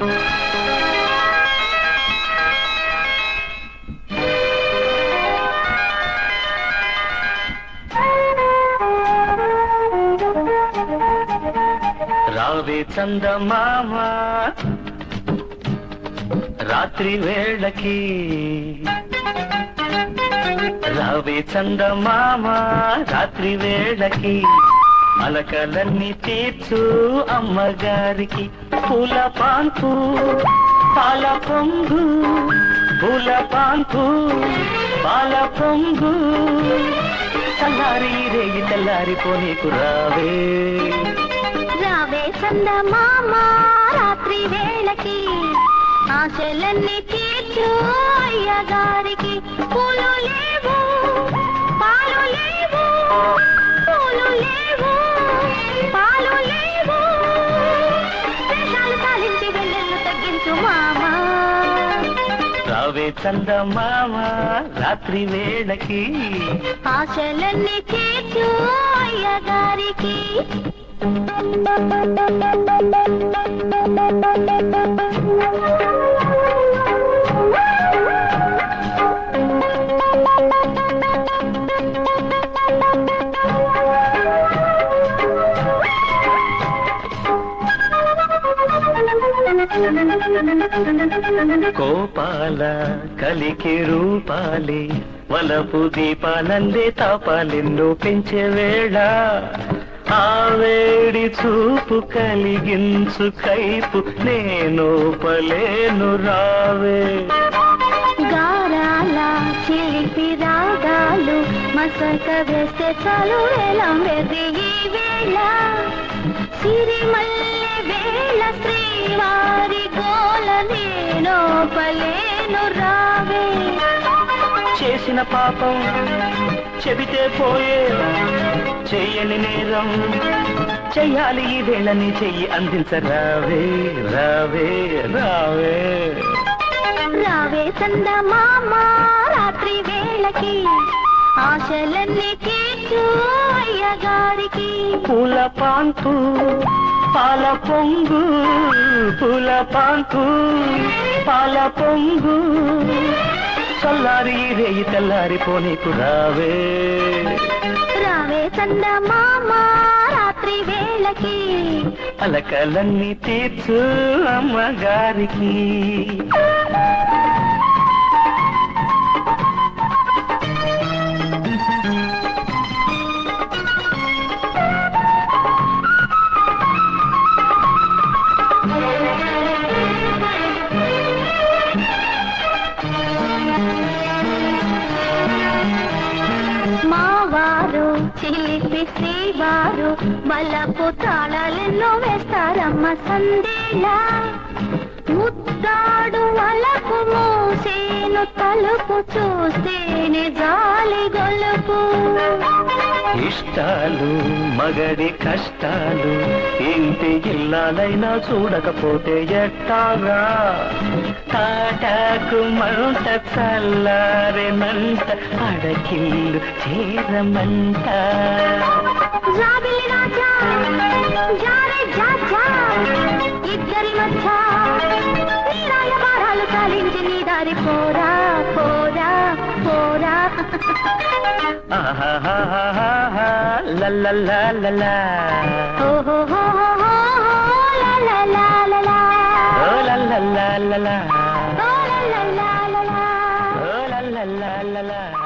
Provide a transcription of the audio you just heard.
రావే చందమామ రాత్రి వేళకి రావే చందమామ రాత్రి వేళకి అలకలన్నీ తీర్చు అమ్మగారికి పూల పాన్పు పాల పొంగు పూల పాన్పు పాల పొంగు చల్లారి రేగి తెల్లారిపోనీకు రావే రావే చందమామ రాత్రి వేళకి ఆశలన్నీ తీర్చు అయ్యగారికి పూలు లేవు పాలు లేవు పూలు లేవు పాలు లేవు వేషాలు సాలించి వెళ్ళెళ్ళు తగ్గించు మామా రావే చందమామ రాత్రి వేళకి ఆశలన్నీ తీర్చు అయ్యగారికి కోపాల కలికి రూపాలి వలపు దీపాలందే తాపాలెన్నో పెంచే వేళ ఆ వేడి చూపు కలిగించు కైపు నేను పలేను రావే గారాల చిలిపి రాగాలు మసక వేస్తే చాలు వేళ వెర్రి ఈ వేళ సిరిమల్లె వేళ శ్రీవారి గోల నేను పలేను రావే చేసిన పాపం చెబితే పోయే చెయ్యని నేరం చెయ్యాలి ఈ వేళని చెయ్యి అందించరావే రావే రావే రావే చందమామ రాత్రి వేళకి ఆశలన్నీ తీర్చు అయ్యగారికి పూల పాన్పు పాల పొంగు పూల పాన్పు పాల పొంగు చల్లారి రేయి తెల్లారి పోనీకు రావే రావే చందమామ రాత్రి వేళకి అలకలన్నీ తీర్చు అమ్మగారికి మావారు చిలిపి శ్రీవారు బలపు తాళాలెన్నో వేస్తారమ్మ సందేలా ముద్దాడు వలకు మూసేను తలుపు చూస్తేనే జాలి గొలుపు ఇష్టాలు మగడి కష్టాలు ఇంటి ఇల్లాలైనా చూడకపోతే ఎట్టాగా తాటాకు మంట చల్లారెనంట అడకిల్లు చేరమంట జాబిలి రాజా జారే జాజా ఇద్దరి మధ్య నీరాయ భారాలు చాలించి నీ దారి పోరా పోరా పోరా ఆహాహాహాహా, లల్లల్లాలలా. ఓహో లా లా లా లా లా ఓ లల్లల్లాలలా. ఓ లా లా లా లా లా ఓ లల్లల్లాలలా.